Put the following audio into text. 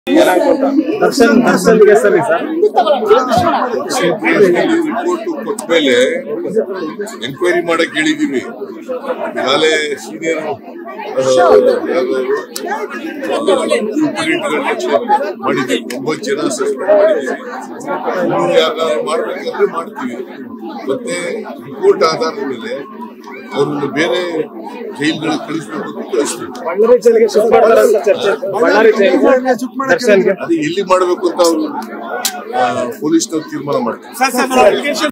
ದರ್ಶನ್ ದರ್ಶನ್ಗೆ ಸರಿ sir report ಕೊಟ್ಟ ಮೇಲೆ ಎಂಕ್ವೈರಿ ಮಾಡಕ್ ಹೇಳಿದೀವಿ ನಾಳೆ ಸೀನಿಯರ್ ಮಾಡಿದ್ದೀವಿ ಒಂಬತ್ತು ಜನ ಸಸ್ಪೆಂಡ್ ಮಾಡಿದ್ದೀವಿ ಇನ್ನು ಯಾರು ಮಾಡ್ಬೇಕಂದ್ರೆ ಮಾಡ್ತೀವಿ ಮತ್ತೆ ರಿಪೋರ್ಟ್ ಆಧಾರದ ಮೇಲೆ ಅವ್ರನ್ನ ಬೇರೆ ಜೈಲ್ಗಳಿಗೆ ಕಳಿಸ್ಬೇಕು ಅಂತ ಕಳಿಸ್ತೀವಿ ಬಳ್ಳಾರಿ ಜೈಲಿಗೆ ಶಿಫ್ಟ್ ಮಾಡ್ತಾರೆ ಅಂತ ಚರ್ಚೆ ಬಳ್ಳಾರಿ ಜೈಲಿಗೆ ದರ್ಶನ್ಗೆ ಅದು ಎಲ್ಲಿ ಮಾಡಬೇಕು ಅಂತ ಅವರು ಪೊಲೀಸ್ನವ್ರು ತೀರ್ಮಾನ ಮಾಡ್ತಾರೆ ಸರ್ ಸರ್